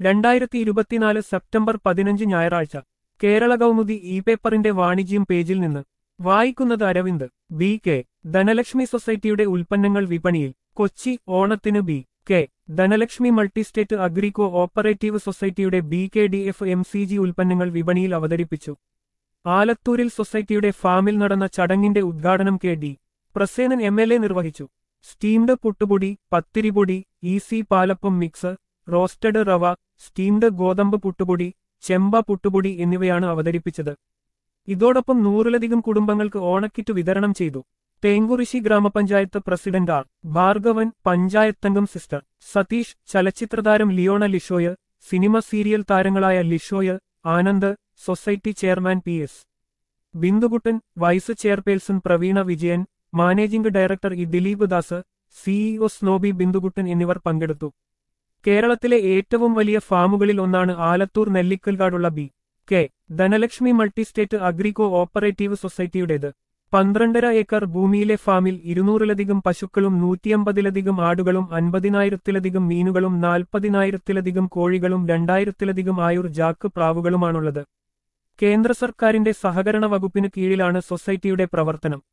രണ്ടായിരത്തി ഇരുപത്തിനാല് സെപ്റ്റംബർ പതിനഞ്ച് ഞായറാഴ്ച കേരള കൗമുദി ഇ പേപ്പറിന്റെ വാണിജ്യം പേജിൽ നിന്ന് വായിക്കുന്നത് അരവിന്ദ് ബി കെ ധനലക്ഷ്മി സൊസൈറ്റിയുടെ ഉൽപ്പന്നങ്ങൾ വിപണിയിൽ കൊച്ചി ഓണത്തിന് B K Dhanalakshmi multistate agri co operative സൊസൈറ്റിയുടെ B K D F M C G ഉൽപ്പന്നങ്ങൾ വിപണിയിൽ അവതരിപ്പിച്ചു ആലത്തൂരിൽ സൊസൈറ്റിയുടെ ഫാമിൽ നടന്ന ചടങ്ങിന്റെ ഉദ്ഘാടനം K D Prasenan M L A നിർവഹിച്ചു സ്റ്റീംഡ് പുട്ടുപൊടി പത്തിരിപൊടി easy palappam mix roasted rava steamed ഗോതമ്പ് പുട്ടുപൊടി ചെമ്പ പുട്ടുപൊടി എന്നിവയാണ് അവതരിപ്പിച്ചത് ഇതോടൊപ്പം നൂറിലധികം കുടുംബങ്ങൾക്ക് ഓണക്കിറ്റ് വിതരണം ചെയ്തു തേങ്കുറിശി ഗ്രാമപഞ്ചായത്ത് പ്രസിഡന്റ് ആർ ഭാർഗവൻ പഞ്ചായത്തംഗം സിസ്റ്റർ സതീഷ് ചലച്ചിത്രതാരം ലിയോണ ലിഷോയ് സിനിമ സീരിയൽ താരങ്ങളായ Lishoy Anand society chairman P S Bindukuttan vice chairperson Praveena Vijayan managing director E Dileep Das CEO Snobi Bindukuttan എന്നിവർ പങ്കെടുത്തു കേരളത്തിലെ ഏറ്റവും വലിയ ഫാമുകളിൽ ഒന്നാണ് ആലത്തൂർ നെല്ലിക്കൽകാടുള്ള B K Dhanalakshmi multistate agri co operative സൊസൈറ്റിയുടേത് പന്ത്രണ്ടര ഏക്കർ ഭൂമിയിലെ ഫാമിൽ ഇരുന്നൂറിലധികം പശുക്കളും നൂറ്റിയമ്പതിലധികം ആടുകളും അൻപതിനായിരത്തിലധികം മീനുകളും നാൽപ്പതിനായിരത്തിലധികം കോഴികളും രണ്ടായിരത്തിലധികം ആയുർ ജാക്ക് പ്രാവുകളുമാണുള്ളത് കേന്ദ്ര സർക്കാരിന്റെ സഹകരണ വകുപ്പിന് കീഴിലാണ് സൊസൈറ്റിയുടെ പ്രവർത്തനം